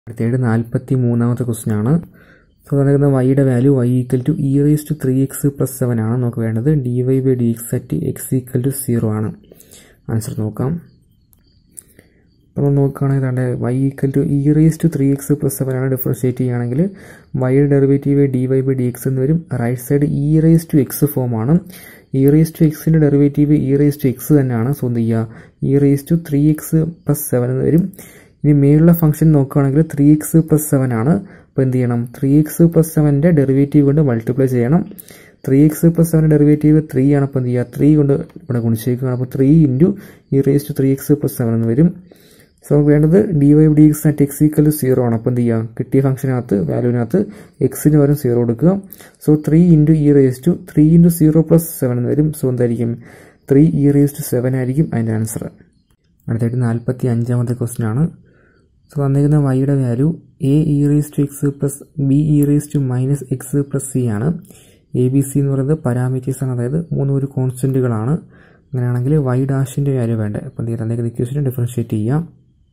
അടുത്തതായിട്ട് നാൽപ്പത്തി മൂന്നാമത്തെ ക്വസ്റ്റ്യൻ ആണ് സോ തന്നിരിക്കുന്ന വൈയുടെ value y equal to e raise to three x plus seven ആണ് നമുക്ക് വേണ്ടത് D Y by D X at x equal to zero ആണ് ആൻസർ നോക്കാം അപ്പോൾ നമ്മൾ നോക്കുകയാണെങ്കിൽ തൻ്റെ y equal to e raise to three x plus seven ആണ് ഡിഫറൻഷിയേറ്റ് ചെയ്യുകയാണെങ്കിൽ വൈയുടെ derivative d Y by D x എന്ന് വരും right side e raise to x form ആണ് ഇ റേസ് ടു എക്സിൻ്റെ derivative e raise to x തന്നെയാണ് so എന്ത് ചെയ്യുക e raise to three x plus seven എന്ന് വരും ഇനി മേലുള്ള ഫംഗ്ഷൻ നോക്കുകയാണെങ്കിൽ ത്രീ എക്സ് പ്ലസ് സെവൻ ആണ് അപ്പോൾ എന്ത് ചെയ്യണം ത്രീ എക്സ് പ്ലസ് സെവൻ്റെ ഡെറിവേറ്റീവ് കൊണ്ട് മൾട്ടിപ്ലൈ ചെയ്യണം ത്രീ എക്സ് പ്ലസ് സെവൻ്റെ ഡെറിവേറ്റീവ് ത്രീ ആണ് അപ്പോൾ എന്ത് ചെയ്യുക ത്രീ കൊണ്ട് ഇവിടെ ഗുണിച്ചേക്കുകയാണ് അപ്പോൾ three into e raise to three x plus seven എന്ന് വരും സോ നമുക്ക് വേണ്ടത് D y d X at x equal to zero ആണ് അപ്പോൾ എന്ത് ചെയ്യുക കിട്ടിയ ഫംഗ്ഷനകത്ത് വാല്യൂവിനകത്ത് എക്സിന് പകരം സീറോ കൊടുക്കുക so three into e raise to three into zero plus seven എന്ന് വരും സോ എന്തായിരിക്കും three e raise to seven ആയിരിക്കും അതിൻ്റെ ആൻസർ അടുത്തായിട്ട് നാൽപ്പത്തി അഞ്ചാമത്തെ ക്വസ്റ്റ്യൻ ആണ് സോ തന്നിരിക്കുന്ന വൈയുടെ value a e raise to x plus b e raise to minus x plus c ആണ് എ ബി സി എന്ന് പറയുന്നത് പാരാമീറ്റേഴ്സ് ആണ് അതായത് മൂന്ന് ഒരു കോൺസ്റ്റൻറ്റുകളാണ് അങ്ങനെയാണെങ്കിൽ വൈ ഡാഷിൻ്റെ വാല്യൂ വേണ്ടത് അപ്പം എന്ത് ചെയ്യുക തന്നിരിക്കുന്ന ഇക്വേഷനെ ഡിഫറൻഷിയേറ്റ് ചെയ്യാം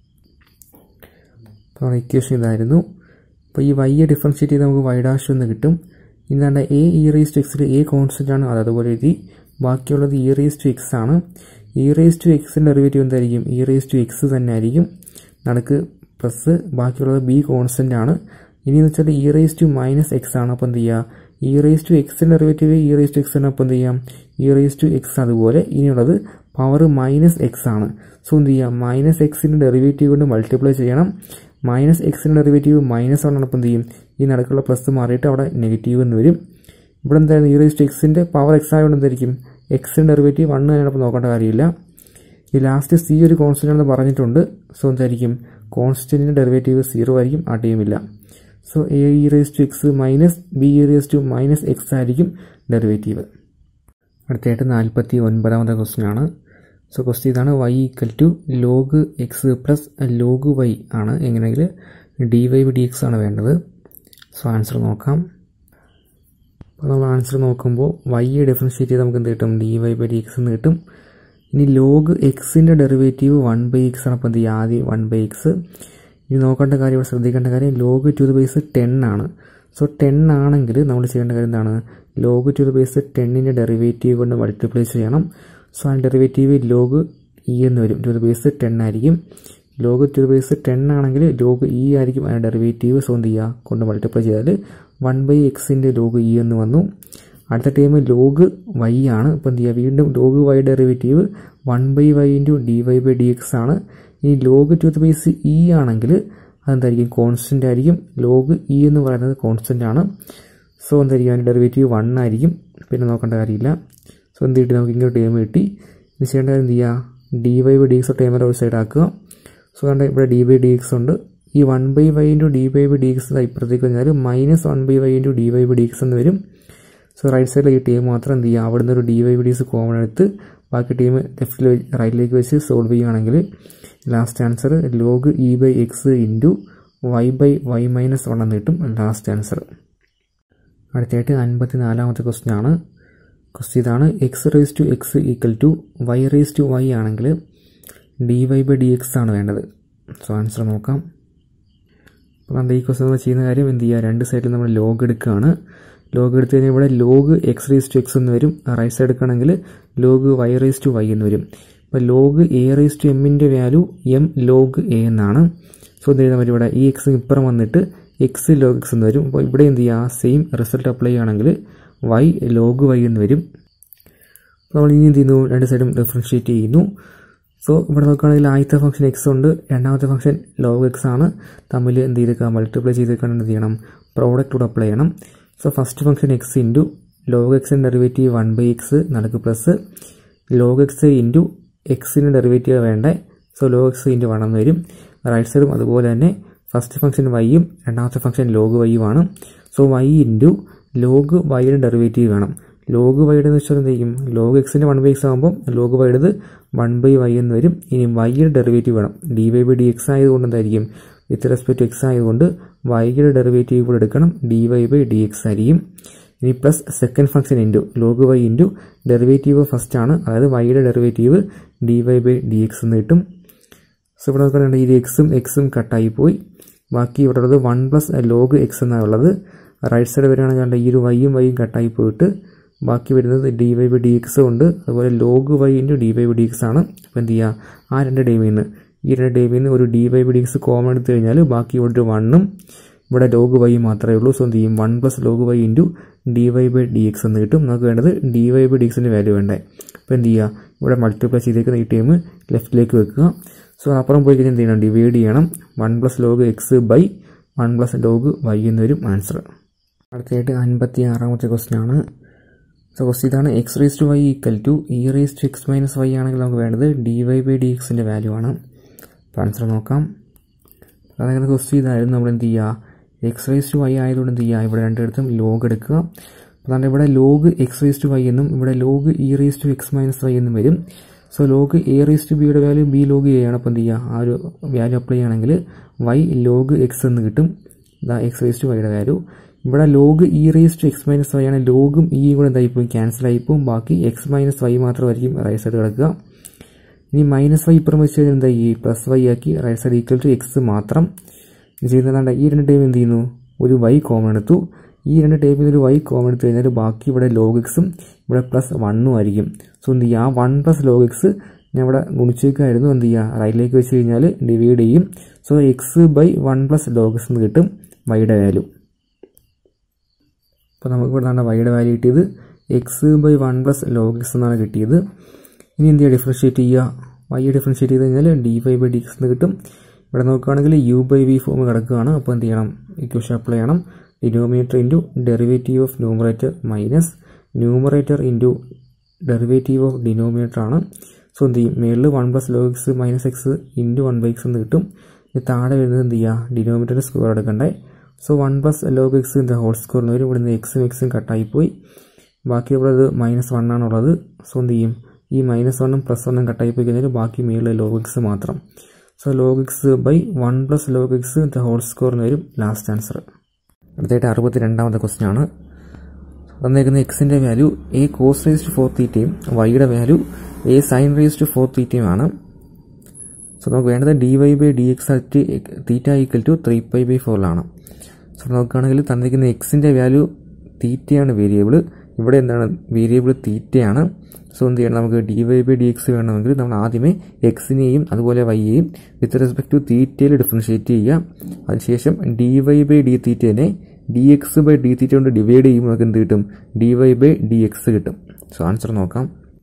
അപ്പോൾ ഇക്വേഷൻ ഇതായിരുന്നു അപ്പോൾ ഈ വൈയെ ഡിഫറൻഷിയേറ്റ് ചെയ്ത് നമുക്ക് വൈ ഡാഷ് എന്ന് കിട്ടും ഇന്നാണ്ട് എ ഇ റേസ് ടു എക്സിൽ എ കോൺസ്റ്റൻ്റ് ആണ് അത് അതുപോലെ എഴുതി ബാക്കിയുള്ളത് ഇ റേസ് ടു എക്സ് ആണ് ഇ റേസ് ടു എക്സിൻ്റെ ഡെറിവേറ്റീവ് എന്തായിരിക്കും ഇ റേസ് ടു എക്സ് തന്നെ ആയിരിക്കും നടുക്ക് പ്ലസ് ബാക്കിയുള്ളത് ബി കോൺസ്റ്റൻ്റ് ആണ് ഇനി എന്ന് വെച്ചാൽ e raise to minus x ആണ് അപ്പോൾ എന്ത് ചെയ്യുക ഇ റേസ് ടു എക്സിൻ്റെ derivative e raise to x ആണ് അപ്പോൾ എന്ത് ചെയ്യാം ഇ റേസ് ടു എക്സ് അതുപോലെ ഇനിയുള്ളത് പവർ മൈനസ് എക്സ് ആണ് സോ എന്ത് ചെയ്യാം മൈനസ് എക്സിൻ്റെ ഡെറിവേറ്റീവ് കൊണ്ട് മൾട്ടിപ്ലൈ ചെയ്യണം മൈനസ് എക്സിൻ്റെ ഡെറിവേറ്റീവ് മൈനസ് ആണ് അപ്പോൾ എന്ത് ചെയ്യും ഈ നടക്കുള്ള പ്ലസ് മാറിയിട്ട് അവിടെ നെഗറ്റീവ് എന്ന് വരും ഇവിടെ എന്തായിരുന്നു ഇ റേസ് ടു എക്സിൻ്റെ പവർ എക്സ് ആയതുകൊണ്ട് എന്തായിരിക്കും എക്സിൻ്റെ ഡെറിവേറ്റീവ് വണ്ണ് തന്നെയാണ് അപ്പോൾ നോക്കേണ്ട കാര്യമില്ല ഈ ലാസ്റ്റ് സി ഒരു കോൺസ്റ്റൻ്റ് ആണെന്ന് പറഞ്ഞിട്ടുണ്ട് സോ എന്തായിരിക്കും കോൺസ്റ്റൻറ്റിൻ്റെ ഡെറിവേറ്റീവ് സീറോ ആയിരിക്കും ആ ടൈമില്ല so a e raise to x minus b e raise to minus x ആയിരിക്കും ഡെറിവേറ്റീവ് അടുത്തതായിട്ട് നാൽപ്പത്തി ഒൻപതാമത്തെ ക്വസ്റ്റ്യൻ ആണ് സോ ക്വസ്റ്റ്യൻ ഇതാണ് y equal to log x plus log y ആണ് എങ്ങനെയെങ്കിൽ d y by d x ആണ് വേണ്ടത് സോ ആൻസർ നോക്കാം അപ്പോൾ നമ്മൾ ആൻസർ നോക്കുമ്പോൾ വൈയെ ഡിഫറൻഷിയേറ്റ് ചെയ്ത് നമുക്ക് എന്ത് കിട്ടും d Y by D x എന്ന് കിട്ടും ഇനി ലോഗ് എക്സിൻ്റെ ഡെറിവേറ്റീവ് വൺ ബൈ എക്സ് ആണ് അപ്പോൾ എന്ത് ചെയ്യുക ആദ്യം വൺ ബൈ എക്സ് ഇനി നോക്കേണ്ട കാര്യം ഇവിടെ ശ്രദ്ധിക്കേണ്ട കാര്യം log to the base ten ആണ് സോ ടെൻ ആണെങ്കിൽ നമ്മൾ ചെയ്യേണ്ട കാര്യം എന്താണ് ലോഗ് ടു ദ ബേസ് ടെന്നിൻ്റെ ഡെറിവേറ്റീവ് കൊണ്ട് മൾട്ടിപ്ലൈ ചെയ്യണം സോ ആ ഡെറിവേറ്റീവ് ലോഗ് ഇ എന്ന് വരും ടു ദ ബേസ് ടെൻ ആയിരിക്കും log to the base ten ആണെങ്കിൽ ലോഗ് ഇ ആയിരിക്കും അതിൻ്റെ ഡെറിവേറ്റീവ് സോ എന്ത് ചെയ്യുക കൊണ്ട് മൾട്ടിപ്ലൈ ചെയ്താൽ വൺ ബൈ എക്സിൻ്റെ ലോഗ് ഇ എന്ന് വന്നു അടുത്ത ടൈം ലോഗ് വൈ ആണ് ഇപ്പോൾ എന്ത് ചെയ്യുക വീണ്ടും log y derivative one by y into d Y by D x ആണ് ഈ log to the base e ആണെങ്കിൽ അതെന്തായിരിക്കും കോൺസ്റ്റൻ്റ് ആയിരിക്കും ലോഗ് ഇ എന്ന് പറയുന്നത് കോൺസ്റ്റൻ്റ് ആണ് സോ എന്തായിരിക്കും അതിൻ്റെ ഡെറിവേറ്റീവ് വൺ ആയിരിക്കും പിന്നെ നോക്കേണ്ട കാര്യമില്ല സോ എന്ത് കിട്ടി നമുക്ക് ഇങ്ങനെ ടേം കിട്ടി ഇത് ചെയ്യേണ്ട കാര്യം എന്ത് ചെയ്യുക d Y by D x ടേമർ ഒരു സൈഡ് ആക്കുക സോ കണ്ട ഇവിടെ ഡി ബൈ ഡി എക്സ് ഉണ്ട് ഈ one by y into d by by D x ഇപ്പുറത്തേക്ക് കഴിഞ്ഞാൽ minus one by y into d Y by D x എന്ന് വരും സോ റൈറ്റ് സൈഡിൽ ഈ ടീം മാത്രം എന്ത് ചെയ്യുക അവിടെ നിന്ന് ഒരു d y by d x common എടുത്ത് ബാക്കി ടീം ലെഫ്റ്റിൽ റൈറ്റിലേക്ക് വെച്ച് സോൾവ് ചെയ്യുകയാണെങ്കിൽ last answer log e by x into y by y minus one എന്ന് കിട്ടും ലാസ്റ്റ് ആൻസർ അടുത്തായിട്ട് അൻപത്തി നാലാമത്തെ ക്വസ്റ്റ്യൻ ആണ് ക്വസ്റ്റ്യൻ ഇതാണ് x raise to x equal to y raise to y ആണെങ്കിൽ d Y by D x ആണ് വേണ്ടത് സോ ആൻസർ നോക്കാം അപ്പോൾ നമ്മൾ ഈ ക്വസ്റ്റ്യൻ നമ്മൾ ചെയ്യുന്ന കാര്യം എന്ത് ചെയ്യുക രണ്ട് സൈഡിൽ നമ്മൾ ലോഗ് എടുക്കുകയാണ് ലോഗ് എടുത്തു കഴിഞ്ഞാൽ ഇവിടെ log x raise to x എന്ന് വരും റൈറ്റ് സൈഡ് എടുക്കുകയാണെങ്കിൽ log y raise to y എന്ന് വരും അപ്പോൾ ലോഗ് എ റേസ് ടു എമ്മിൻ്റെ വാല്യൂ എം ലോഗ് എ എന്നാണ് സോ എന്ത് എഴുതാൻ പറ്റും ഇവിടെ ഈ എക്സ് ഇപ്പുറം വന്നിട്ട് എക്സ് ലോഗ് എക്സ് എന്ന് വരും അപ്പോൾ ഇവിടെ എന്ത് ചെയ്യുക സെയിം റിസൾട്ട് അപ്ലൈ ചെയ്യുകയാണെങ്കിൽ വൈ ലോഗ് വൈ എന്ന് വരും അപ്പോൾ നമ്മൾ ഇനി എന്ത് ചെയ്യുന്നു രണ്ട് സൈഡും ഡിഫറൻഷിയേറ്റ് ചെയ്യുന്നു സോ ഇവിടെ നോക്കുകയാണെങ്കിൽ ആദ്യത്തെ ഫംഗ്ഷൻ എക്സ് ഉണ്ട് രണ്ടാമത്തെ ഫംഗ്ഷൻ ലോഗ് എക്സ് ആണ് തമ്മിൽ എന്ത് ചെയ്തേക്കുക മൾട്ടിപ്ലൈ ചെയ്തേക്കാണ് എന്ത് ചെയ്യണം പ്രോഡക്റ്റ് കൂടെ അപ്ലൈ ചെയ്യണം so first function x into log എക്സിൻ്റെ ഡെറിവേറ്റീവ് വൺ ബൈ എക്സ് നടക്ക് പ്ലസ് ലോഗ് എക്സ് ഇൻറ്റു എക്സിൻ്റെ ഡെറിവേറ്റീവ് വേണ്ടേ so log x into one എന്ന് വരും റൈറ്റ് സൈഡും അതുപോലെ തന്നെ ഫസ്റ്റ് ഫംഗ്ഷൻ വൈയും രണ്ടാമത്തെ ഫംഗ്ഷൻ ലോഗ് വൈയും ആണ് സോ വൈ ഇൻറ്റു ലോഗ് വൈയുടെ ഡെറിവേറ്റീവ് വേണം ലോഗ് വൈയുടെ എന്ന് വെച്ചാൽ എന്തായിരിക്കും ലോഗ് എക്സിൻ്റെ വൺ ബൈ എക്സ് ആകുമ്പോൾ ലോഗ് വൈയുടേത് വൺ ബൈ വൈ എന്ന് വരും ഇനി വൈയുടെ ഡെറിവേറ്റീവ് വേണം d Y by D x ആയതുകൊണ്ട് എന്തായിരിക്കും വിത്ത് റെസ്പെക്ട് എക്സ് ആയതുകൊണ്ട് വൈയുടെ ഡെറിവേറ്റീവ് കൂടെ എടുക്കണം d Y by D x ആയിരിക്കും ഇനി plus second function into log y into derivative first ആണ് അതായത് വൈയുടെ derivative d Y by D x എന്ന് കിട്ടും സോ ഇവിടെ നോക്കുകയാണെങ്കിൽ ഈ എക്സും എക്സും കട്ടായി പോയി ബാക്കി ഇവിടെ ഉള്ളത് വൺ പ്ലസ് ലോഗ് എക്സ് എന്നാണ് ഉള്ളത് റൈറ്റ് സൈഡ് വരികയാണെങ്കിൽ കണ്ട ഈ ഒരു വൈയും വൈയും കട്ടായി പോയിട്ട് ബാക്കി വരുന്നത് d Y by D x ഉണ്ട് അതുപോലെ log y into d Y by D x ആണ് അപ്പോൾ എന്ത് ചെയ്യുക ആ രണ്ട് ഡേമിൽ നിന്ന് ഈ രണ്ട് ഡേമിൽ നിന്ന് ഒരു d Y by D x common എടുത്തു കഴിഞ്ഞാൽ ബാക്കി ഇവിടെ ഒരു വണ്ണും ഇവിടെ ലോഗ് വൈ മാത്രമേ ഉള്ളൂ സോ എന്ത് ചെയ്യും one plus log y into d Y by D x എന്ന് കിട്ടും നമുക്ക് വേണ്ടത് ഡി വൈ ബൈ ഡി എക്സിൻ്റെ വാല്യൂ വേണ്ടേ അപ്പോൾ എന്ത് ചെയ്യുക ഇവിടെ മൾട്ടിപ്ലൈ ചെയ്തേക്കുന്ന ഈ ടൈം ലെഫ്റ്റിലേക്ക് വെക്കുക സോ അപ്പുറം പോയി കഴിഞ്ഞാൽ എന്ത് ചെയ്യണം ഡിവൈഡ് ചെയ്യണം one plus log x by one plus log y എന്ന് വരും ആൻസർ അടുത്തതായിട്ട് അൻപത്തി ആറാമത്തെ ക്വസ്റ്റ്യൻ ആണ് സോ ക്വസ്റ്റ്യൻ ഇതാണ് x raise to y equal to e raise to x minus y ആണെങ്കിൽ നമുക്ക് വേണ്ടത് ഡി വൈ ബൈ ഡി എക്സിൻ്റെ വാല്യൂ ആണ് അപ്പോൾ ആൻസർ നോക്കാം അതായത് ക്വസ്റ്റ്യൻ ഇതായിരുന്നു നമ്മൾ എന്ത് ചെയ്യുക എക്സ് റേസ് ടു വൈ ആയതുകൊണ്ട് എന്ത് ചെയ്യുക ഇവിടെ രണ്ടിടത്തും ലോഗ് എടുക്കുക അതാണ്ട് ഇവിടെ log x raise to y എന്നും ഇവിടെ log e raise to x minus y എന്നും വരും so log a raise to ബിയുടെ വാല്യൂ ബി ലോഗ് എ ആണ് അപ്പോൾ എന്ത് ചെയ്യുക ആ ഒരു വാല്യൂ അപ്ലൈ ചെയ്യുകയാണെങ്കിൽ വൈ ലോഗ് എക്സ് എന്ന് കിട്ടും ഇതാ എക്സ് റേസ് ടു വൈയുടെ വാല്യൂ ഇവിടെ log e raise to x minus y ആണ് ലോഗും ഇയും കൂടെ എന്തായി പോകും ക്യാൻസൽ ആയി പോകും ബാക്കി എക്സ് മൈനസ് വൈ മാത്രമായിരിക്കും റൈറ്റ് സൈഡ് കിടക്കുക ഇനി മൈനസ് വൈ ഇപ്പുറം വെച്ച് കഴിഞ്ഞാൽ എന്താ ഈ പ്ലസ് വൈ ആക്കി right side equal to x മാത്രം ചെയ്യുന്നതാണ്ട് ഈ രണ്ട് ടൈം എന്ത് ചെയ്യുന്നു ഒരു വൈ കോമൺ എടുത്തു ഈ രണ്ട് ടൈപ്പിൽ ഒരു വൈ കോമൺ എടുത്തു കഴിഞ്ഞാൽ ബാക്കി ഇവിടെ ലോഗ് എക്സും ഇവിടെ പ്ലസ് വണ്ണും ആയിരിക്കും സോ എന്ത് ചെയ്യുക ആ വൺ പ്ലസ് ലോഗ് എക്സ് ഞാൻ ഇവിടെ ഗുണിച്ചേക്കായിരുന്നു എന്ത് ചെയ്യുക റൈറ്റിലേക്ക് വെച്ച് കഴിഞ്ഞാൽ ഡിവൈഡ് ചെയ്യും so x by one plus log x എന്ന് കിട്ടും വൈയുടെ വാല്യൂ അപ്പോൾ നമുക്ക് ഇവിടെ നിന്നാണ് വൈയുടെ വാല്യൂ കിട്ടിയത് x by one plus log x എന്നാണ് കിട്ടിയത് ഇനി എന്ത് ചെയ്യുക ഡിഫറൻഷ്യേറ്റ് ചെയ്യുക വൈ ഡിഫറൻഷ്യേറ്റ് ചെയ്ത് കഴിഞ്ഞാൽ d Y by D x എന്ന് കിട്ടും ഇവിടെ നോക്കുകയാണെങ്കിൽ യു ബൈ വി ഫോം കിടക്കുകയാണ് അപ്പോൾ എന്ത് ചെയ്യണം ഇക്വേഷൻ അപ്ലൈ ചെയ്യണം denominator into derivative of numerator minus numerator into derivative of denominator ആണ് സോ എന്ത് ചെയ്യും മേളിൽ one plus log x minus x into one by x എന്ന് കിട്ടും ഇനി താഴെ വരുന്നത് എന്ത് ചെയ്യുക ഡിനോമിനേറ്റർ സ്ക്വയർ എടുക്കണ്ടേ so one plus log x ഇൻ്റെ ഹോൾ സ്ക്വയർ എന്ന് വരും ഇവിടെ നിന്ന് എക്സും എക്സും കട്ടായിപ്പോയി ബാക്കി ഇവിടെ ഇത് മൈനസ് വൺ ആണുള്ളത് സോ എന്ത് ചെയ്യും ഈ മൈനസ് വണ്ണും പ്ലസ് വണ്ണും കട്ടായി പോയി കഴിഞ്ഞാൽ ബാക്കി മേളിൽ ലോഗ് എക്സ് മാത്രം so log x by one plus log x the whole square എന്ന് വരും ലാസ്റ്റ് ആൻസർ അടുത്തായിട്ട് അറുപത്തി രണ്ടാമത്തെ ക്വസ്റ്റ്യൻ ആണ് തന്നേക്കുന്ന എക്സിൻ്റെ value a cos raise to four തീറ്റയും വൈയുടെ value a sine raise to four തീറ്റയും ആണ് സോ നമുക്ക് വേണ്ടത് D Y by D X at theta equal to three pi by ഫോറിലാണ് സോ നോക്കുകയാണെങ്കിൽ തന്നിരിക്കുന്ന എക്സിൻ്റെ വാല്യൂ തീറ്റയാണ് വേരിയബിൾ ഇവിടെ എന്താണ് വേരിയബിൾ തീറ്റയാണ് സോ എന്ത് ചെയ്യണം നമുക്ക് d Y by D x വേണമെങ്കിൽ നമ്മൾ ആദ്യമേ എക്സിനെയും അതുപോലെ വൈയെയും വിത്ത് റെസ്പെക്ട് ടു തീറ്റയിൽ ഡിഫറൻഷിയേറ്റ് ചെയ്യുക അതിനുശേഷം ഡി വൈ ബൈ ഡി തീറ്റേനെ d x by d theta കൊണ്ട് ഡിവൈഡ് ചെയ്യുമ്പോൾ നമുക്ക് എന്ത് കിട്ടും d Y by D x കിട്ടും സോ ആൻസർ നോക്കാം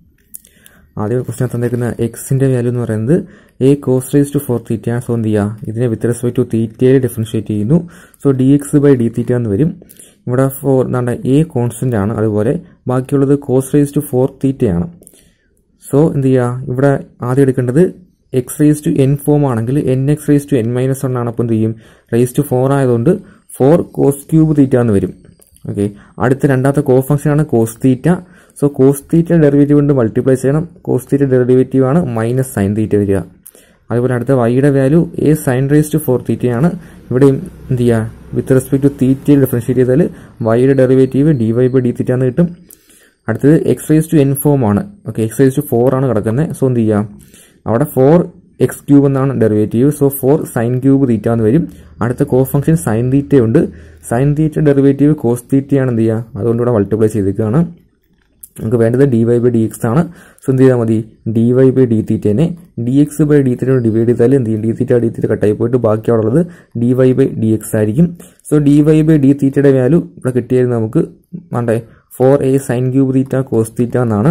ആദ്യം ക്വസ്റ്റ്യൻ തന്നിരിക്കുന്ന എക്സിൻ്റെ വാല്യൂ എന്ന് പറയുന്നത് a cos raise to four theta so എന്ത് ചെയ്യുക ഇതിനെ വിത്ത് റെസ്പെക്ട് ടു തീറ്റയിൽ ഡിഫറൻഷിയേറ്റ് ചെയ്യുന്നു so d x by d theta എന്ന് വരും ഇവിടെ ഫോർ എന്താണ് എ കോൺസ്റ്റന്റ് ആണ് അതുപോലെ ബാക്കിയുള്ളത് കോസ് റേസ് ടു ഫോർ തീറ്റയാണ് സോ എന്ത് ചെയ്യുക ഇവിടെ ആദ്യം എടുക്കേണ്ടത് x raise to n form ആണെങ്കിൽ n x raise to n minus one ആണ് അപ്പോൾ എന്ത് ചെയ്യും റേസ് ടു ഫോർ ആയതുകൊണ്ട് ഫോർ കോസ് ക്യൂബ് തീറ്റ എന്ന് വരും ഓക്കെ അടുത്ത രണ്ടാമത്തെ കോ ഫംഗ്ഷൻ ആണ് cos theta so cos theta derivative കൊണ്ട് മൾട്ടിപ്ലൈ ചെയ്യണം കോസ് തീറ്റ ഡെറിവേറ്റീവ് ആണ് മൈനസ് സൈൻ തീറ്റ വരിക അതുപോലെ അടുത്ത വൈയുടെ value a sine raise to four തീറ്റയാണ് ഇവിടെയും എന്ത് ചെയ്യുക വിത്ത് റെസ്പെക്ട് ടു തീറ്റയിൽ ഡിഫറൻഷിയേറ്റ് ചെയ്താൽ വൈയുടെ derivative d Y by d theta എന്ന് കിട്ടും അടുത്തത് x raise to n form ആണ് okay x raise to four ആണ് കിടക്കുന്നത് സോ എന്ത് ചെയ്യാം അവിടെ ഫോർ എക്സ് ക്യൂബ് എന്നാണ് derivative so four sine cube theta എന്ന് വരും അടുത്ത കോ ഫംഗ്ഷൻ സൈൻ തീറ്റയുണ്ട് സൈൻ തീറ്റ ഡെറിവേറ്റീവ് കോസ് തീറ്റയാണ് എന്ത് ചെയ്യുക അതുകൊണ്ട് ഇവിടെ മൾട്ടിപ്ലൈ ചെയ്തേക്കുകയാണ് നമുക്ക് വേണ്ടത് D Y by D x ആണ് സോ എന്ത് ചെയ്താൽ മതി ഡി വൈ ബൈ ഡി തീറ്റേനെ d x by d theta divide ചെയ്താൽ എന്ത് ചെയ്യും ഡി തീറ്റ ഡി തീറ്റ കട്ടായി പോയിട്ട് ബാക്കി അവിടെ ഉള്ളത് d Y by D x ആയിരിക്കും so d Y by d തീറ്റയുടെ വാല്യൂ ഇവിടെ കിട്ടിയായിരുന്നു നമുക്ക് വേണ്ടേ four a sine cube theta cos theta എന്നാണ്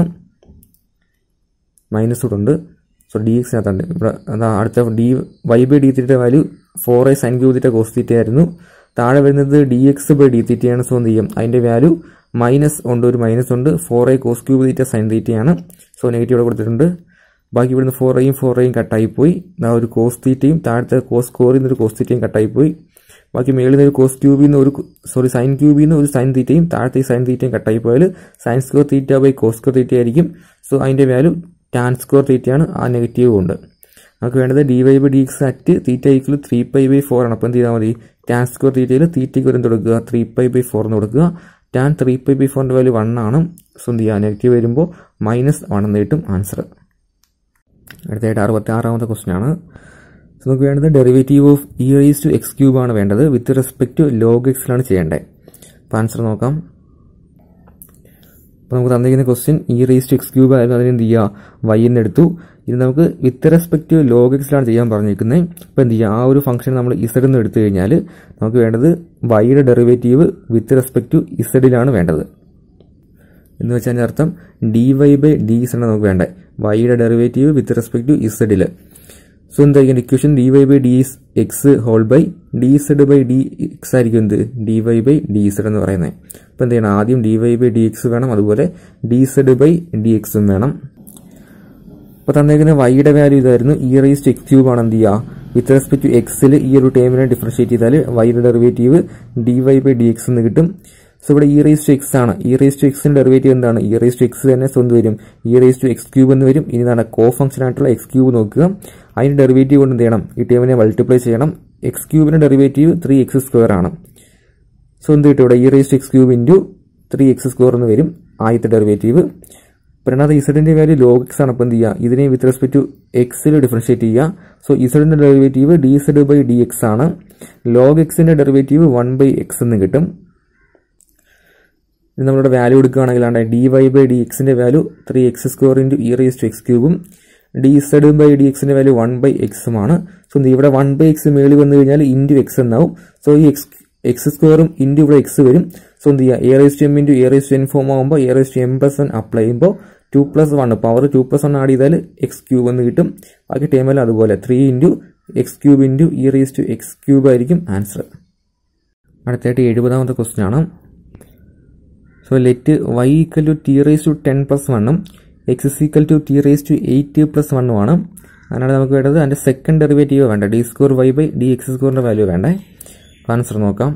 മൈനസ് ഉണ്ട് സോ ഡി എക്സിനകത്തുണ്ട് ഇവിടെ അതാ അടുത്ത ഡി വൈ ബൈ ഡി തീറ്റയുടെ value four a sine cube theta cos theta ആയിരുന്നു താഴെ വരുന്നത് ഡി എക്സ് ബൈ ഡി തീറ്റയാണ് സോ എന്ത് ചെയ്യും അതിൻ്റെ വാല്യൂ മൈനസ് ഉണ്ട് ഒരു മൈനസ് ഉണ്ട് four I cos cube theta sine തീറ്റയാണ് സോ നെഗറ്റീവ് ഇവിടെ കൊടുത്തിട്ടുണ്ട് ബാക്കി ഇവിടുന്ന് ഫോർ ഐയും ഫോർ ഐയും കട്ടായി പോയി ആ ഒരു കോസ് തീറ്റയും താഴത്തെ കോസ് സ്കോറിൽ നിന്ന് ഒരു കോസ് തീറ്റയും കട്ടായി പോയി ബാക്കി മേളിൽ നിന്ന് ഒരു കോസ് ക്യൂബിൽ നിന്ന് ഒരു സോറി സൈൻ ക്യൂബിൽ നിന്ന് ഒരു സൈൻ തീറ്റയും താഴത്തെ ഈ സൈൻ തീറ്റയും കട്ടായി പോയാൽ sine square theta by cos square theta ആയിരിക്കും സോ അതിൻ്റെ വാല്യൂ ടാൻ സ്ക്വയർ തീറ്റയാണ് ആ നെഗറ്റീവ് ഉണ്ട് നമുക്ക് വേണ്ടത് D Y by D X at theta equal three pi by four ആണ് അപ്പോൾ എന്ത് ചെയ്താൽ മതി ടാൻ സ്ക്വയർ തീറ്റയിൽ തീറ്റയ്ക്ക് വരും കൊടുക്കുക ത്രീ പൈ ബൈ ഫോർ എന്ന് കൊടുക്കുക ടാൻ ത്രീ പൈ ബൈ ഫോറിൻ്റെ വാല്യൂ വൺ ആണ് സോ എന്ത് ചെയ്യുക നെഗറ്റീവ് വരുമ്പോൾ മൈനസ് വൺ എന്ന് കിട്ടും ആൻസർ അടുത്തായിട്ട് അറുപത്തി ആറാമത്തെ ക്വസ്റ്റ്യൻ ആണ് സോ നമുക്ക് വേണ്ടത് derivative of e raise to x cube ആണ് വേണ്ടത് വിത്ത് റെസ്പെക്ട് ടു ലോഗ് എക്സിലാണ് ചെയ്യേണ്ടത് അപ്പോൾ ആൻസർ നോക്കാം അപ്പോൾ നമുക്ക് തന്നിരിക്കുന്ന question e raise to x cube ആയിരുന്നു അതിന് എന്ത് ചെയ്യുക വൈ എന്ന് എടുത്തു ഇത് നമുക്ക് വിത്ത് റെസ്പെക്ട് ടു ലോഗ് എക്സിലാണ് ചെയ്യാൻ പറഞ്ഞിരിക്കുന്നത് അപ്പോൾ എന്ത് ചെയ്യുക ആ ഒരു ഫംഗ്ഷൻ നമ്മൾ ഇസഡ് എന്ന് എടുത്തു കഴിഞ്ഞാൽ നമുക്ക് വേണ്ടത് വൈയുടെ ഡെറിവേറ്റീവ് വിത്ത് റെസ്പെക്ട് ടു ഇസഡിലാണ് വേണ്ടത് എന്ന് വെച്ചാൽ അതിൻ്റെ അർത്ഥം d Y by d z നമുക്ക് വേണ്ടത് വൈയുടെ ഡെറിവേറ്റീവ് വിത്ത് റെസ്പെക്ട് ടു ഇസഡിൽ സോ എന്തായിരിക്കും equation d Y by D x whole by d z by D x ആയിരിക്കും എന്ത് d Y by d z എന്ന് പറയുന്നത് അപ്പോൾ എന്ത് ചെയ്യണം ആദ്യം d Y by D x വേണം അതുപോലെ ഡി സെഡ് ബൈ ഡി എക്സും വേണം അപ്പോൾ തന്നേക്കുന്ന വൈയുടെ വാല്യൂ ഇതായിരുന്നു e raise to x cube ആണ് എന്ത് ചെയ്യുക വിത്ത് റെസ്പെക്ട് ടു എക്സിൽ ഈ ഒരു ടേമിനെ ഡിഫറൻഷിയേറ്റ് ചെയ്താൽ വൈയുടെ derivative d Y by D x എന്ന് കിട്ടും സോ ഇവിടെ ഇ റേസ് ടു എക്സ് ആണ് ഇ റേസ് ടു എക്സിന്റെ ഡെറിവേറ്റീവ് എന്താണ് ഇ റേസ് ടു എക്സ് തന്നെ സ്വന്തം വരും e raise to x cube എന്ന് വരും ഇനി എന്താണ് കോ ഫംഗ്ഷൻ ആയിട്ടുള്ള എക്സ് ക്യൂബ് നോക്കുക അതിന്റെ ഡെറിവേറ്റീവ് കൊണ്ട് എന്ത് ചെയ്യണം ഈ ടേമിനെ മൾട്ടിപ്ലൈ ചെയ്യണം എക്സ് ക്യൂബിന്റെ ഡെറിവേറ്റീവ് ത്രീ എക്സ് സ്ക്വയർ ആണ് സോ എന്ത് കിട്ടും ഇവിടെ e raise to x cube into three x square എന്ന് വരും ആദ്യത്തെ ഡെറിവേറ്റീവ് രണ്ടാമത് ഇസഡിന്റെ വാല്യൂ ലോഗ് എക്സ് ആണ് അപ്പോൾ എന്ത് ചെയ്യുക ഇതിനെ വിത്ത് റെസ്പെക്ട് ടു എക്സിൽ ഡിഫറൻഷിയേറ്റ് ചെയ്യുക സോ ഇസഡിന്റെ derivative d z by D x ആണ് ലോഗ് എക്സിന്റെ ഡെറിവേറ്റീവ് വൺ ബൈ എക്സ് എന്ന് കിട്ടും ഇത് നമ്മളുടെ വാല്യൂ എടുക്കുകയാണെങ്കിലാണ് ഡി വൈ ബൈ ഡി എക്സിന്റെ value three x square into e raise to x ക്യൂബും ഡി സെഡ് ബൈ ഡി എക്സിന്റെ വാല്യൂ വൺ ബൈ എക്സുമാണ് സോ ഇവിടെ വൺ ബൈ എക്സ് മേളിൽ വന്നു കഴിഞ്ഞാൽ ഇൻറ്റു എക്സ് എന്നാവും സോ ഈ എക്സ് എക്സ് സ്ക്വയറും ഇൻറ്റു ഇവിടെ എക്സ് വരും സോ എന്ത് ചെയ്യുക a raise to m into a raise to n form ആകുമ്പോൾ a raise to m plus one apply ചെയ്യുമ്പോൾ two plus one power two plus one add ചെയ്താൽ x cube എന്ന് കിട്ടും ബാക്കി ടേമെല്ലാം അതുപോലെ three into x cube into e raise to x cube ആയിരിക്കും answer അടുത്തായിട്ട് എഴുപതാമത്തെ ക്വസ്റ്റ്യൻ ആണ് so let y equal to t raise to ten plus വണ്ണും X is equal to t raise to eight plus വണ്ണും ആണ് അതിനാണ് നമുക്ക് വേണ്ടത് അതിൻ്റെ സെക്കൻഡ് ഡെറിവേറ്റീവ് വേണ്ട d square y by D x സ്കോറിൻ്റെ വാല്യൂ വേണ്ടേ ആൻസർ നോക്കാം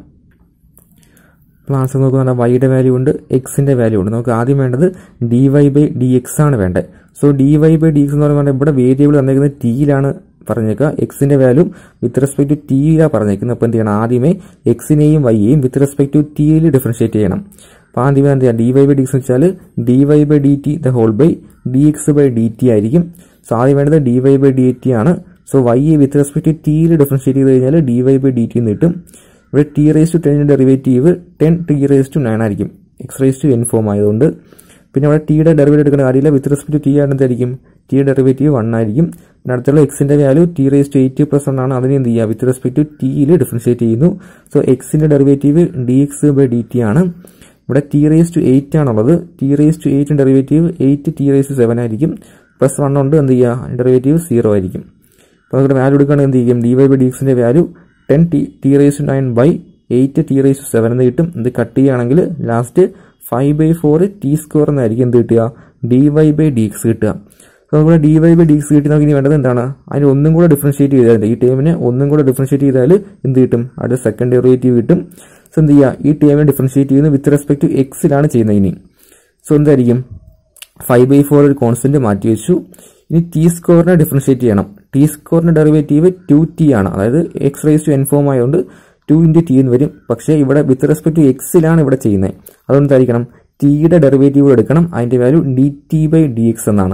അപ്പോൾ ആൻസർ നോക്കുന്ന വൈയുടെ വാല്യൂ ഉണ്ട് എക്സിൻ്റെ വാല്യൂ ഉണ്ട് നമുക്ക് ആദ്യം വേണ്ടത് D Y by D x ആണ് വേണ്ടത് so d Y by D x എന്ന് പറയുമ്പോൾ ഇവിടെ വേരിയബിൾ തന്നിരിക്കുന്നത് ടിയിലാണ് പറഞ്ഞേക്കുക എക്സിന്റെ വാല്യൂ വിത്ത് റെസ്പെക്ട് ടു ടിയിലാണ് പറഞ്ഞേക്കുന്നത് അപ്പോൾ എന്ത് ചെയ്യണം ആദ്യമേ എക്സിനെയും വൈയെയും വിത്ത് റെസ്പെക്ട് ടു ടിയിൽ ഡിഫറൻഷിയേറ്റ് ചെയ്യണം അപ്പോൾ ആദ്യമേ എന്ത് ചെയ്യാം d Y by D x എന്ന് വെച്ചാൽ d Y by d t the whole by D x by d t ആയിരിക്കും സോ ആദ്യം വേണ്ടത് D Y by d t ആണ് so y with respect to ടിയിൽ ഡിഫറൻഷിയേറ്റ് ചെയ്ത് കഴിഞ്ഞാൽ d Y by d t എന്ന് കിട്ടും ഇവിടെ ടി റേസ് ടു ടെന്നിന്റെ derivative ten t raise to nine ആയിരിക്കും x raise to n form ആയതുകൊണ്ട് പിന്നെ അവിടെ ടിയുടെ ഡെറിവേറ്റീവ് എടുക്കുന്ന കാര്യമില്ല വിത്ത് റെസ്പെക്ട് ടു ടി ആണ് എന്തായിരിക്കും ടിയുടെ ഡെറിവേറ്റീവ് വൺ ആയിരിക്കും പിന്നെ അടുത്തുള്ള എക്സിന്റെ value t raise to eighty plus one ആണ് അതിനെ എന്ത് ചെയ്യുക വിത്ത് റെസ്പെക്ട് ടു ടിയിൽ ഡിഫറൻഷിയേറ്റ് ചെയ്യുന്നു സോ എക്സിന്റെ derivative d x by d t ആണ് ഇവിടെ ടി റേസ് ടു എയ്റ്റ് ആണുള്ളത് ടി റേസ് ടു എയ്റ്റിന്റെ derivative eight t raise to seven ആയിരിക്കും പ്ലസ് വൺ ഉണ്ട് എന്ത് ചെയ്യുക ഡെറിവേറ്റീവ് സീറോ ആയിരിക്കും അപ്പോൾ നമുക്ക് വാല്യൂ എടുക്കുകയാണെങ്കിൽ എന്ത് ചെയ്യും ഡി വൈ ബൈ ഡി എക്സിന്റെ value ten t t raise to nine by eight t raise to seven എന്ന് കിട്ടും ഇത് കട്ട് ചെയ്യുകയാണെങ്കിൽ last five by four t square എന്നായിരിക്കും എന്ത് കിട്ടുക d Y by D x കിട്ടുക സോ നമ്മുടെ d Y by D x കിട്ടി നമുക്ക് ഇനി വേണ്ടത് എന്താണ് അതിന് ഒന്നും കൂടെ ഡിഫറൻഷിയേറ്റ് ചെയ്താൽ ഈ ടേമിനെ ഒന്നും കൂടെ ഡിഫറൻഷിയേറ്റ് ചെയ്താൽ എന്ത് കിട്ടും അടുത്ത സെക്കൻഡ് ഡെറിവേറ്റീവ് കിട്ടും സോ എന്ത് ചെയ്യുക ഈ ടേമിനെ ഡിഫറൻഷിയേറ്റ് ചെയ്യുന്നത് വിത്ത് റെസ്പെക്ട് ടു എക്സിലാണ് ചെയ്യുന്നത് ഇനി സോ എന്തായിരിക്കും ഫൈവ് ബൈ ഫോർ ഒരു കോൺസ്റ്റന്റ് മാറ്റി വെച്ചു ഇനി ടി സ്കോറിനെ ഡിഫറൻഷിയേറ്റ് ചെയ്യണം ടി സ്കോറിന്റെ ഡെറിവേറ്റീവ് ടു ടി ആണ് അതായത് എക്സ് റേസ് ടു എൻഫോം ആയതുകൊണ്ട് ടു ഇൻറ്റു ടി എന്ന് വരും പക്ഷേ ഇവിടെ വിത്ത് റെസ്പെക്ട് ടു എക്സിലാണ് ഇവിടെ ചെയ്യുന്നത് അതുകൊണ്ട് എന്തായിരിക്കണം ടിയുടെ ഡെറിവേറ്റീവ് എടുക്കണം അതിന്റെ value d t by D x എന്നാണ്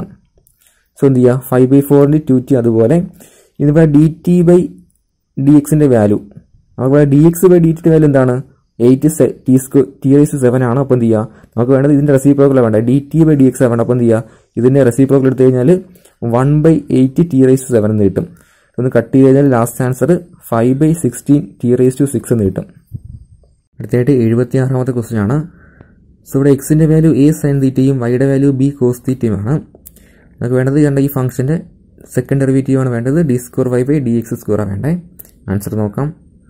സോ എന്ത് ചെയ്യുക ഫൈവ് ബൈ ഫോറിൻ്റെ ടു ടി അതുപോലെ ഇതിവിടെ ഡി ടി ബൈ ഡി എക്സിന്റെ വാല്യൂ നമുക്കിവിടെ ഡി എക്സ് ബൈ ഡി ടിയുടെ വാല്യൂ എന്താണ് eight t square t raise seven ആണ് അപ്പോൾ എന്ത് ചെയ്യുക നമുക്ക് വേണ്ടത് ഇതിന്റെ റെസിപ്രോക്കൽ വേണ്ട d t by D x വേണ്ട അപ്പോൾ എന്ത് ചെയ്യുക ഇതിന്റെ റെസിപ്രോക്കൽ എടുത്തു കഴിഞ്ഞാൽ one by eight t raise seven എന്ന് കിട്ടും ഒന്ന് കട്ട് ചെയ്ത് കഴിഞ്ഞാൽ last answer five by sixteen t raise two six എന്ന് കിട്ടും അടുത്തായിട്ട് എഴുപത്തി ആറാമത്തെ ക്വസ്റ്റ്യൻ ആണ് സോ ഇവിടെ എക്സിന്റെ വാല്യൂ എ സൈൻ തീറ്റയും വൈയുടെ വാല്യൂ ബി കോസ് തീറ്റയുമാണ് നമുക്ക് വേണ്ടത് കണ്ട ഈ ഫംഗ്ഷന്റെ സെക്കൻഡ് ഡെറിവേറ്റീവ് ആണ് വേണ്ടത് d square y by D x സ്കോറാണ് വേണ്ടേ ആൻസർ നോക്കാം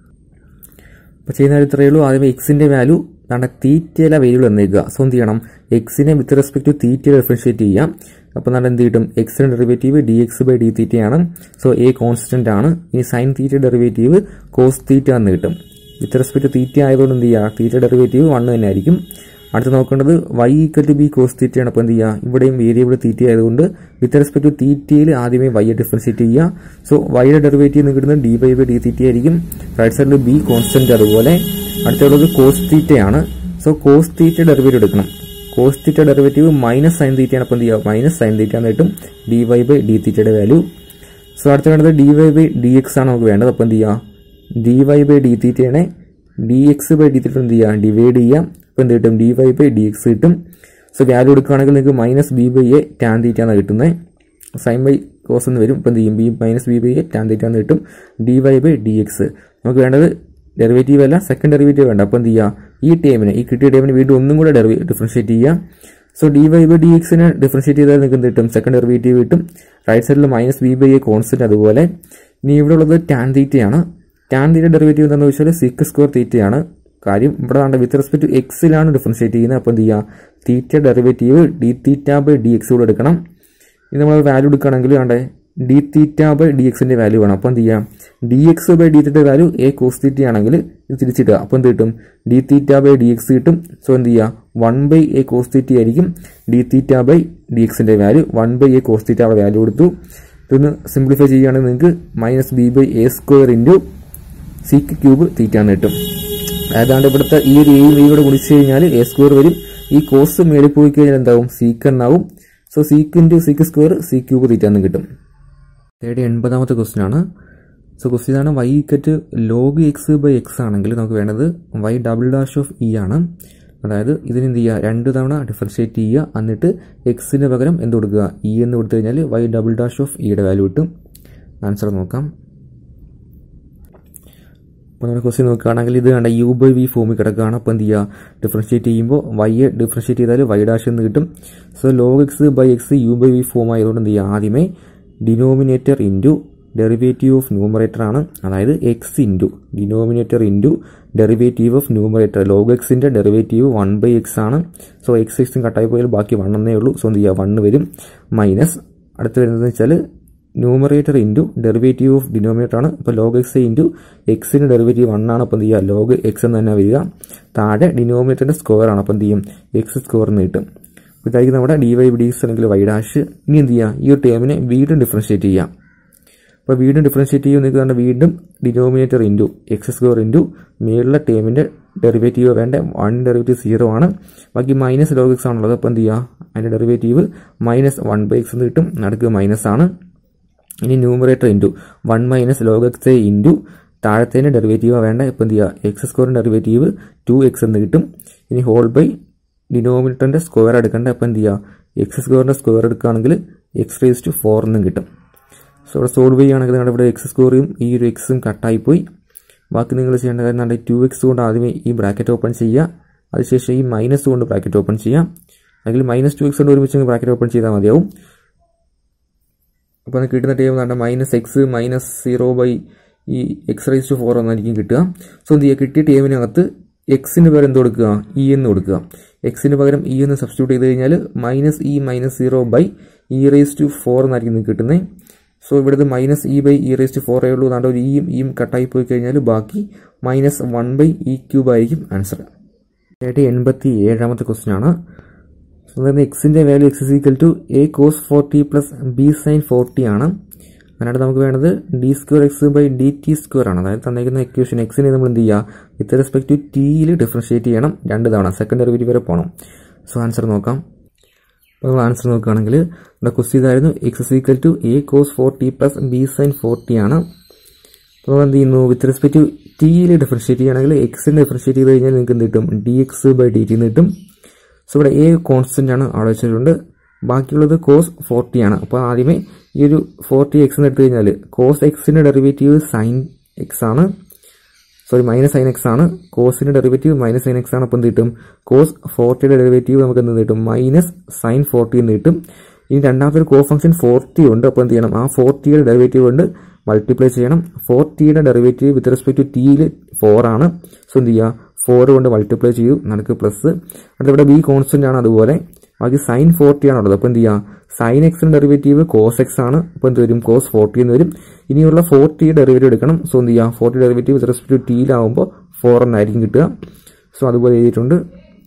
അപ്പോൾ ചെയ്യുന്ന കാര്യം ഇത്രയേ ഉള്ളൂ ആദ്യമേ എക്സിന്റെ വാല്യൂ നമ്മുടെ തീറ്റയിലെ വേരിയബിൾ എന്നേക്കുക സോ എന്ത് ചെയ്യണം എക്സിനെ with respect to theta differentiate ചെയ്യാം അപ്പോൾ നമ്മൾ എന്ത് കിട്ടും എക്സിന്റെ derivative d x by d തീറ്റയാണ് സോ എ കോൺസ്റ്റന്റ് ആണ് ഇനി sine theta derivative cos theta എന്ന് കിട്ടും വിത്ത് റെസ്പെക്ട് തീറ്റ ആയതുകൊണ്ട് എന്ത് ചെയ്യുക തീറ്റ ഡെറിവേറ്റീവ് വൺ തന്നെ ആയിരിക്കും അടുത്ത് നോക്കേണ്ടത് y equal to b cos തീറ്റയാണ് അപ്പോൾ എന്ത് ചെയ്യുക ഇവിടെയും വേരിയബിൾ തീറ്റ ആയതുകൊണ്ട് വിത്ത് റെസ്പെക്ട് ടു തീറ്റയിൽ ആദ്യമേ വൈയെ ഡിഫറൻഷിയേറ്റ് ചെയ്യുക സോ വൈയുടെ ഡെറിവേറ്റീവ് കിട്ടുന്നത് d by by d theta ആയിരിക്കും റൈറ്റ് സൈഡിൽ ബി കോൺസ്റ്റന്റ് അതുപോലെ അടുത്തുള്ളത് കോസ് തീറ്റയാണ് സോ കോസ് തീറ്റ ഡെറിവേറ്റീവ് എടുക്കണം cos theta derivative minus sine തീറ്റയാണ് അപ്പോൾ എന്ത് ചെയ്യുക മൈനസ് സൈൻ തീറ്റ എന്ന് കിട്ടും ഡി വൈ ബൈ ഡി തീറ്റയുടെ വാല്യൂ സോ അടുത്ത വേണ്ടത് D Y by D x ആണ് നമുക്ക് വേണ്ടത് അപ്പോൾ എന്ത് ചെയ്യുക ഡി വൈ ബൈ ഡി തീറ്റയാണ് D x by d theta എന്ത് ചെയ്യുക ഡിവൈഡ് ചെയ്യാം അപ്പോൾ എന്ത് കിട്ടും d Y by D x കിട്ടും സോ വാല്യൂ എടുക്കുകയാണെങ്കിൽ നിങ്ങൾക്ക് minus b by a tan theta ആണ് കിട്ടുന്നത് സൈൻ ബൈ കോസ് എന്ന് വരും ഇപ്പം എന്ത് ചെയ്യും b minus b by a tan theta എന്ന് കിട്ടും d Y by D x നമുക്ക് വേണ്ടത് ഡെറിവേറ്റീവ് അല്ല സെക്കൻഡ് ഡെറിവേറ്റീവ് വേണ്ട അപ്പോൾ എന്ത് ചെയ്യുക ഈ ടേമിന് ഈ കിട്ടിയ ടേമിന് വീണ്ടും ഒന്നും കൂടെ ഡെറിവേ ഡിഫറൻഷിയേറ്റ് ചെയ്യുക so d Y by d എക്സിനെ ഡിഫറൻഷിയേറ്റ് ചെയ്താൽ നിങ്ങൾക്ക് എന്ത് കിട്ടും സെക്കൻഡ് ഡെറിവേറ്റീവ് കിട്ടും റൈറ്റ് സൈഡിൽ minus b by a constant അതുപോലെ ഇനി ഇവിടെ ഉള്ളത് ടാൻ തീറ്റയാണ് ടാൻ തീറ്റ ഡെറിവേറ്റീവ് എന്താണെന്ന് വെച്ചാൽ സിക്ക് സ്ക്വയർ തീറ്റയാണ് കാര്യം ഇവിടെ ആണ് വിത്ത് റെസ്പെക്ട് ടു എക്സിലാണ് ഡിഫറൻഷിയേറ്റ് ചെയ്യുന്നത് അപ്പോൾ എന്ത് ചെയ്യുക theta derivative d theta by D x കൂടെ എടുക്കണം ഇത് നമ്മൾ വാല്യൂ എടുക്കുകയാണെങ്കിൽ വേണ്ടേ ഡി തീറ്റ ബൈ ഡി എക്സിന്റെ വാല്യൂ വേണം അപ്പോൾ എന്ത് ചെയ്യാം d x by d theta value a cos theta ആണെങ്കിൽ ഇത് തിരിച്ചിടുക അപ്പോൾ എന്ത് കിട്ടും d theta by D x കിട്ടും സോ എന്ത് ചെയ്യുക one by a cos theta ആയിരിക്കും ഡി തീറ്റ ബൈ ഡി എക്സിന്റെ value one by a cos theta അവിടെ വാല്യൂ കൊടുത്തു ഇതൊന്ന് സിംപ്ലിഫൈ ചെയ്യുകയാണെങ്കിൽ നിങ്ങൾക്ക് minus b by a square into sec cube theta എന്ന് കിട്ടും അതാണ്ട് ഇവിടുത്തെ ഈ ഒരു എയും ബിയും കൂടെ ഗുണിച്ച് കഴിഞ്ഞാൽ എ സ്ക്വയർ വരും ഈ കോസ് മേളിൽ പോയി കഴിഞ്ഞാൽ എന്താവും സീക്ക് എന്നാവും so sec into sec square sec cube theta എന്ന് കിട്ടും തേർഡ് എൺപതാമത്തെ ക്വസ്റ്റ്യൻ ആണ് സോ ക്വസ്റ്റ്യൻ ആണ് y equal log x by x ആണെങ്കിൽ നമുക്ക് വേണ്ടത് y double dash of e ആണ് അതായത് ഇതിന് എന്ത് ചെയ്യുക രണ്ട് തവണ ഡിഫറൻഷിയേറ്റ് ചെയ്യുക എന്നിട്ട് എക്സിന് പകരം എന്ത് കൊടുക്കുക ഇ എന്ന് കൊടുത്തു കഴിഞ്ഞാൽ വൈ ഡബിൾ ഡാഷ് ഓഫ് ഇയുടെ വാല്യൂ കിട്ടും ആൻസർ നോക്കാം അപ്പോൾ നമ്മൾ ക്വസ്റ്റ്യൻ നോക്കുകയാണെങ്കിൽ ഇത് കണ്ട യു ബൈ വി ഫോമിൽ കിടക്കുകയാണ് അപ്പോൾ എന്ത് ചെയ്യുക ഡിഫറൻഷിയേറ്റ് ചെയ്യുമ്പോൾ വൈയെ ഡിഫറൻഷിയേറ്റ് ചെയ്താൽ വൈ ഡാഷ് എന്ന് കിട്ടും so log x by x u by v form ആയതുകൊണ്ട് എന്ത് ചെയ്യുക ആദ്യമേ denominator into derivative of numerator ആണ് അതായത് x into denominator into derivative of numerator log എക്സിൻ്റെ ഡെറിവേറ്റീവ് വൺ ബൈ എക്സ് ആണ് സോ എക്സ് എക്സും കട്ടായി പോയാൽ ബാക്കി വൺ എന്നേ ഉള്ളൂ സോ എന്ത് ചെയ്യുക വണ്ണ് വരും മൈനസ് അടുത്ത് വരുന്നത് വെച്ചാൽ numerator into derivative of denominator ആണ് ഇപ്പോൾ ലോഗ് എക്സ് ഇൻറ്റു എക്സിന് ഡെറിവേറ്റീവ് വൺ ആണ് അപ്പോൾ എന്ത് ചെയ്യുക ലോഗ് എക്സ് എന്ന് തന്നെ വരിക താഴെ ഡിനോമിനേറ്ററിൻ്റെ സ്ക്വയർ ആണ് അപ്പോൾ എന്ത് ചെയ്യും എക്സ് സ്ക്വയർ എന്ന് കിട്ടും അപ്പോൾ ഇതായിരിക്കും നമ്മുടെ ഡി വൈ ഡി എക്സ് അല്ലെങ്കിൽ വൈ ഡാഷ് ഇനി എന്ത് ചെയ്യുക ഈ ഒരു ടേമിനെ വീണ്ടും ഡിഫറൻഷിയേറ്റ് ചെയ്യാം അപ്പോൾ വീണ്ടും ഡിഫറൻഷിയേറ്റ് ചെയ്യുമ്പോൾ നിങ്ങൾക്ക് കണ്ട വീണ്ടും denominator into x square into മേളിലെ ടേമിൻ്റെ ഡെറിവേറ്റീവ് വേണ്ട വൺ ഡെറിവേറ്റീവ് സീറോ ആണ് ബാക്കി മൈനസ് ലോഗ് എക്സ് ആണുള്ളത് അപ്പോൾ എന്ത് ചെയ്യുക അതിൻ്റെ derivative minus one by x എന്ന് കിട്ടും നടുക്ക് മൈനസ് ആണ് ഇനി numerator into one minus log x into താഴത്തേൻ്റെ ഡെറിവേറ്റീവ് വേണ്ട ഇപ്പോൾ എന്ത് ചെയ്യുക എക്സ് സ്ക്വയറിൻ്റെ ഡെറിവേറ്റീവ് ടു എക്സ് എന്ന് കിട്ടും ഇനി ഹോൾ ബൈ ഡിനോമിനേറ്ററിൻ്റെ സ്ക്വയർ എടുക്കേണ്ട അപ്പോൾ എന്ത് ചെയ്യുക എക്സ് സ്ക്വയറിൻ്റെ സ്ക്വയർ എടുക്കുകയാണെങ്കിൽ എക്സ് റേസ് ടു ഫോർ എന്നും കിട്ടും സോ ഇവിടെ സോൾവ് ചെയ്യുകയാണെങ്കിൽ നിങ്ങളുടെ ഇവിടെ എക്സ് സ്ക്വയറും ഈ ഒരു എക്സും കട്ടായിപ്പോയി ബാക്കി നിങ്ങൾ ചെയ്യേണ്ട കാര്യം നമ്മുടെ ടു എക്സ് കൊണ്ട് ആദ്യമേ ഈ ബ്രാക്കറ്റ് ഓപ്പൺ ചെയ്യുക അതിനുശേഷം ഈ മൈനസ് കൊണ്ട് ബ്രാക്കറ്റ് ഓപ്പൺ ചെയ്യാം അല്ലെങ്കിൽ മൈനസ് ടു എക്സ് കൊണ്ട് ഒരുമിച്ച് ബ്രാക്കറ്റ് ഓപ്പൺ ചെയ്താൽ മതിയാവും അപ്പോൾ നമുക്ക് കിട്ടുന്ന ടൈം വേണ്ട minus x minus zero by ഈ എക്സ് റൈസ് ടു ഫോർ എന്നായിരിക്കും കിട്ടുക സോ എന്ത് ചെയ്യുക കിട്ടിയ ടൈമിനകത്ത് എക്സിന് പകരം എന്ത് കൊടുക്കുക ഇ എന്ന് കൊടുക്കുക എക്സിന് പകരം ഇ എന്ന് സബ്സ്റ്റിറ്റ്യൂട്ട് ചെയ്ത് കഴിഞ്ഞാൽ minus e minus zero by e raise to four എന്നായിരിക്കും നിങ്ങൾക്ക് കിട്ടുന്നത് സോ ഇവിടുത്തെ minus e by e raise to four ഉള്ളൂ എന്നാണ്ട് ഒരു ഇയും ഇയും കട്ടായി പോയി കഴിഞ്ഞാൽ ബാക്കി minus one by e cube ആയിരിക്കും ആൻസർ ഏട്ട് എൺപത്തി ഏഴാമത്തെ ക്വസ്റ്റ്യൻ ആണ് സോ അതായത് എക്സിൻ്റെ value x equal to a cos forty plus b sine forty ആണ് അതിനായിട്ട് നമുക്ക് വേണ്ടത് d square x by d T square ആണ് അതായത് തന്നിരിക്കുന്ന എക്വേഷൻ എക്സിനെ നമ്മൾ എന്ത് ചെയ്യുക വിത്ത് റെസ്പെക്ട് ടു ടിയിൽ ഡിഫറൻഷിയേറ്റ് ചെയ്യണം രണ്ട് തവണ സെക്കൻഡ് ഡെറിവേറ്റീവ് വരെ പോകണം സോ ആൻസർ നോക്കാം അപ്പോൾ നമ്മൾ ആൻസർ നോക്കുകയാണെങ്കിൽ ഇവിടെ ക്വസ്റ്റ്യൻ ഇതായിരുന്നു x equal to a cos forty plus b sine forty ആണ് അപ്പോൾ നമ്മൾ എന്ത് ചെയ്യുന്നു വിത്ത് റെസ്പെക്ട് ടു ടിയിൽ ഡിഫറൻഷിയേറ്റ് ചെയ്യുകയാണെങ്കിൽ എക്സിന് ഡിഫറൻഷിയേറ്റ് ചെയ്ത് കഴിഞ്ഞാൽ നിങ്ങൾക്ക് എന്ത് കിട്ടും d x by d t എന്ന് കിട്ടും സോ ഇവിടെ എ കോൺസ്റ്റന്റ് ആണ് അവിടെ വെച്ചിട്ടുണ്ട് ബാക്കിയുള്ളത് കോസ് ഫോർട്ടി ആണ് അപ്പോൾ ആദ്യമേ ഈ ഒരു ഫോർട്ടി എക്സ് എന്ന് എടുത്തു കഴിഞ്ഞാൽ കോസ് എക്സിന്റെ ഡെറിവേറ്റീവ് സൈൻ എക്സ് ആണ് സോറി മൈനസ് സൈൻ എക്സ് ആണ് കോസിന്റെ ഡെറിവേറ്റീവ് മൈനസ് സൈൻ എക്സ് ആണ് അപ്പോൾ എന്ത് കിട്ടും കോസ് ഫോർട്ടിയുടെ ഡെറിവേറ്റീവ് നമുക്ക് എന്ത് കിട്ടും മൈനസ് സൈൻ ഫോർട്ടി എന്ന് കിട്ടും ഇനി രണ്ടാമത്തെ ഒരു കോ ഫംഗ്ഷൻ ഫോർട്ടി ഉണ്ട് അപ്പോൾ എന്ത് ചെയ്യണം ആ ഫോർട്ടിയുടെ ഡെറിവേറ്റീവ് കൊണ്ട് മൾട്ടിപ്ലൈ ചെയ്യണം ഫോർട്ടിയുടെ ഡെറിവേറ്റീവ് വിത്ത് റെസ്പെക്ട് ടു ടിയിൽ ഫോർ ആണ് സോ എന്ത് ചെയ്യുക ഫോർ കൊണ്ട് മൾട്ടിപ്ലൈ ചെയ്യൂ നടുക്ക് പ്ലസ് ഇവിടെ ബി കോൺസ്റ്റന്റ് ആണ് അതുപോലെ ബാക്കി സൈൻ ഫോർട്ടി ആണുള്ളത് അപ്പോൾ എന്ത് ചെയ്യുക സൈൻ എക്സിന് ഡെറിവേറ്റീവ് കോസ് എക്സ് ആണ് അപ്പോൾ എന്ത് വരും കോസ് ഫോർട്ടി എന്ന് വരും ഇനിയുള്ള ഫോർട്ടി ഡെറിവേറ്റീവ് എടുക്കണം സോ എന്ത് ചെയ്യുക forty derivative with respect to ടിയിലാവുമ്പോൾ ഫോർ എന്നായിരിക്കും കിട്ടുക സോ അതുപോലെ എഴുതിയിട്ടുണ്ട്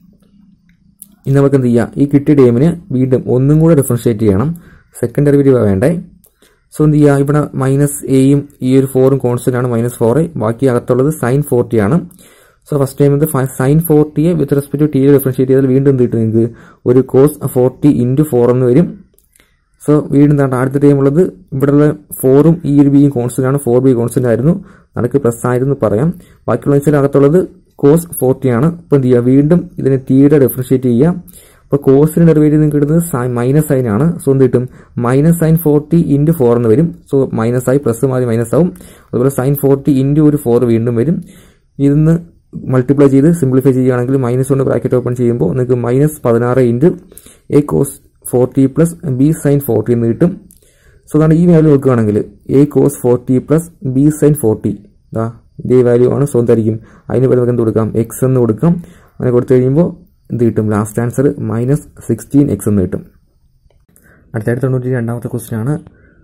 ഇനി നമുക്ക് എന്ത് ചെയ്യുക ഈ കിട്ടിയ ടൈമിന് വീണ്ടും ഒന്നും കൂടെ ഡിഫറൻഷിയേറ്റ് ചെയ്യണം സെക്കൻഡ് ഡെറിവേറ്റീവ് വേണ്ടേ സോ എന്ത് ചെയ്യുക ഇവിടെ മൈനസ് എയും ഈ ഒരു ഫോറും കോൺസ്റ്റന്റ് ആണ് മൈനസ് ഫോർ ബാക്കി അകത്തുള്ളത് സൈൻ ഫോർട്ടി ആണ് സോ ഫസ്റ്റ് ടൈം ഇത് സൈൻ ഫോർട്ടിയെ വിത്ത് റെസ്പെക്ട് ടു ടിയിൽ ഡിഫറൻഷിയേറ്റ് ചെയ്താൽ വീണ്ടും എന്ത് കിട്ടും നിങ്ങൾക്ക് ഒരു കോസ് ഫോർട്ടി ഇൻറ്റു ഫോർ എന്ന് വരും സോ വീണ്ടും എന്താണ് അടുത്ത ടൈം ഉള്ളത് ഇവിടെയുള്ള ഫോറും ഈ ഒരു ബിയും കോൺസ്റ്റന്റ് ആണ് ഫോർ ബി കോൺസ്റ്റന്റ് ആയിരുന്നു നടക്ക് പ്ലസ് ആയിരുന്നു പറയാം ബാക്കിയുള്ള വെച്ചാൽ അകത്തുള്ളത് കോസ് ഫോർട്ടി ആണ് അപ്പോൾ എന്ത് ചെയ്യുക വീണ്ടും ഇതിനെ തീയുടെ ഡിഫറൻഷിയേറ്റ് ചെയ്യുക അപ്പോൾ കോസിന് ഡെറിവേറ്റീവ് നിങ്ങൾക്ക് കിട്ടുന്നത് മൈനസ് സൈൻ ആണ് സോ എന്ത് കിട്ടും minus sine forty into four എന്ന് വരും സോ മൈനസ് ആയി പ്ലസ് മാറി മൈനസ് ആവും അതുപോലെ സൈൻ ഫോർട്ടി ഇൻറ്റു ഒരു ഫോർ വീണ്ടും വരും ഇതിന്ന് മൾട്ടിപ്ലൈ ചെയ്ത് സിംപ്ലിഫൈ ചെയ്യുകയാണെങ്കിൽ മൈനസ് കൊണ്ട് ബ്രാക്കറ്റ് ഓപ്പൺ ചെയ്യുമ്പോൾ നിങ്ങൾക്ക് മൈനസ് പതിനാറ് into a cos forty plus b sine forty എന്ന് കിട്ടും സോ അതാണ് ഈ വാല്യൂ നോക്കുകയാണെങ്കിൽ a cos forty plus b sine forty ഇതാ ഇതേ വാല്യൂ ആണ് സോ എന്തായിരിക്കും അതിന് പകരം നമുക്ക് എന്ത് കൊടുക്കാം എക്സ് എന്ന് കൊടുക്കാം അങ്ങനെ കൊടുത്തു കഴിയുമ്പോൾ എന്ത് കിട്ടും last answer minus sixteen x എന്ന് കിട്ടും അടുത്തായിട്ട് തൊണ്ണൂറ്റി രണ്ടാമത്തെ ക്വസ്റ്റ്യൻ ആണ്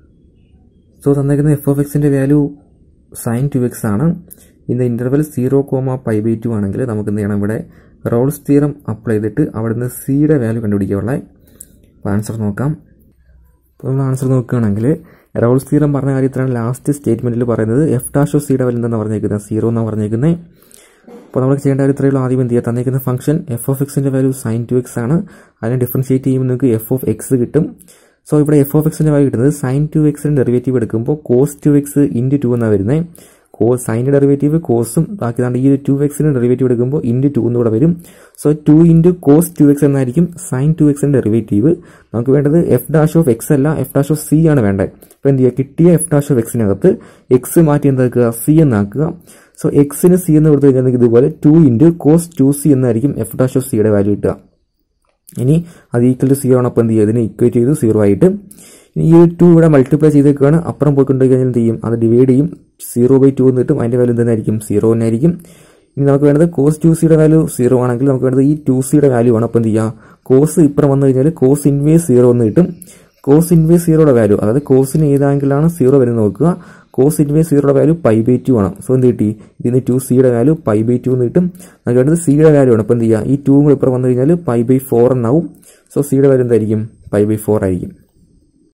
സോ തന്നേക്കുന്ന എഫ് ഓഫ് എക്സിൻ്റെ വാല്യൂ സൈൻ ടു എക്സ് ആണ് in the interval zero comma pi by two ആണെങ്കിൽ നമുക്ക് എന്ത് ചെയ്യണം ഇവിടെ റോൾസ് തീറം അപ്ലൈ ചെയ്തിട്ട് അവിടെ നിന്ന് സിയുടെ വാല്യൂ കണ്ടുപിടിക്കാനുള്ള അപ്പോൾ ആൻസർ നോക്കാം അപ്പോൾ നമ്മൾ ആൻസർ നോക്കുകയാണെങ്കിൽ റോൾസ് തീറം പറഞ്ഞ കാര്യത്തിലാണ് ലാസ്റ്റ് സ്റ്റേറ്റ്മെൻറ്റിൽ പറയുന്നത് എഫ് ഡാഷ് ഓഫ് സിയുടെ വാല്യൂ എന്താണ് പറഞ്ഞേക്കുന്നത് സീറോ എന്നാണ് പറഞ്ഞേക്കുന്നത് അപ്പോൾ നമ്മൾ ചെയ്യേണ്ട കാര്യം ഇത്രയുള്ളൂ ആദ്യം എന്ത് ചെയ്യുക തന്നിരിക്കുന്ന ഫംഗ്ഷൻ എഫ് ഓഫ് എക്സിൻ്റെ വാല്യൂ സൈൻ ടു എക്സ് ആണ് അതിനെ ഡിഫറൻഷിയേറ്റ് ചെയ്യുമ്പോൾ നിങ്ങൾക്ക് എഫ് ഓഫ് എക്സ് കിട്ടും സോ ഇവിടെ എഫ് ഓഫ് എക്സിൻ്റെ വാല്യൂ കിട്ടുന്നത് സൈൻ ടു എക്സിൻ്റെ ഡെറിവേറ്റീവ് എടുക്കുമ്പോൾ cos two x into two എന്നാണ് വരുന്നത് കോ സൈൻ്റെ ഡെറിവേറ്റീവ് കോസും ബാക്കി ദാണ്ട് ഈ ടു എക്സിന് ഡെറിവേറ്റീവ് എടുക്കുമ്പോൾ ഇൻറ്റു ടു എന്നൂടെ വരും so two into cos two x എന്നായിരിക്കും സൈൻ ടു എക്സിൻ്റെ ഡെറിവേറ്റീവ് നമുക്ക് വേണ്ടത് എഫ് ഡാഷ് ഓഫ് എക്സ് അല്ല എഫ് ഡാഷ് ഓഫ് സി ആണ് വേണ്ടത് അപ്പോൾ എന്ത് ചെയ്യുക കിട്ടിയ എഫ് ഡാഷ് ഓഫ് എക്സിനകത്ത് എക്സ് മാറ്റി എന്താക്കുക സി എന്നാക്കുക സോ എക്സിന് സി എന്ന് കൊടുത്തു കഴിഞ്ഞാൽ ഇതുപോലെ two into cos two c എന്നായിരിക്കും എഫ് ഡാഷ് ഓഫ് സിയുടെ വാല്യൂ കിട്ടുക ഇനി അത് ഈക്വൽ ടു സീറോ ആണ് അപ്പോൾ എന്ത് ചെയ്യുക ഇതിനെ ഇക്വേറ്റ് ചെയ്തു സീറോ ആയിട്ട് ഇനി ഈ ടു ഇവിടെ മൾട്ടിപ്ലൈ ചെയ്തേക്കാണ് അപ്പുറം പോയിക്കൊണ്ട് കഴിഞ്ഞാൽ എന്ത് ചെയ്യും അത് ഡിവൈഡ് ചെയ്യും സീറോ ബൈ ടു എന്ന് കിട്ടും അതിൻ്റെ വാല്യൂ എന്തായിരിക്കും സീറോ തന്നെയായിരിക്കും ഇനി നമുക്ക് വേണ്ടത് കോസ് ടു സിയുടെ വാല്യൂ സീറോ ആണെങ്കിൽ നമുക്ക് വേണ്ടത് ഈ ടു സിയുടെ വാല്യൂ ആണ് അപ്പോൾ എന്ത് ചെയ്യുക കോസ് ഇപ്പുറം വന്നു കഴിഞ്ഞാൽ കോസ് ഇൻവേസ് സീറോ എന്ന് കിട്ടും കോസ് ഇൻവേസ് സീറോയുടെ വാല്യൂ അതായത് കോസിന് ഏതാങ്കിലാണ് സീറോ വരുന്നത് നോക്കുക കോസ് ഇൻവേസ് സീറോയുടെ വാല്യൂ പൈ ബൈ ടു ആണ് സോ എന്ത് കിട്ടി ഇതിന് ടു സിയുടെ വാല്യൂ പൈ ബൈ ടു എന്ന് കിട്ടും നമുക്ക് വേണ്ടത് സിയുടെ വാല്യൂ ആണ് അപ്പോൾ എന്ത് ചെയ്യുക ഈ ടു കൂടെ ഇപ്പുറം വന്നു കഴിഞ്ഞാൽ പൈ ബൈ ഫോർ എന്നാവും സോ സിയുടെ വാല്യൂ എന്തായിരിക്കും പൈ ബൈ ഫോർ ആയിരിക്കും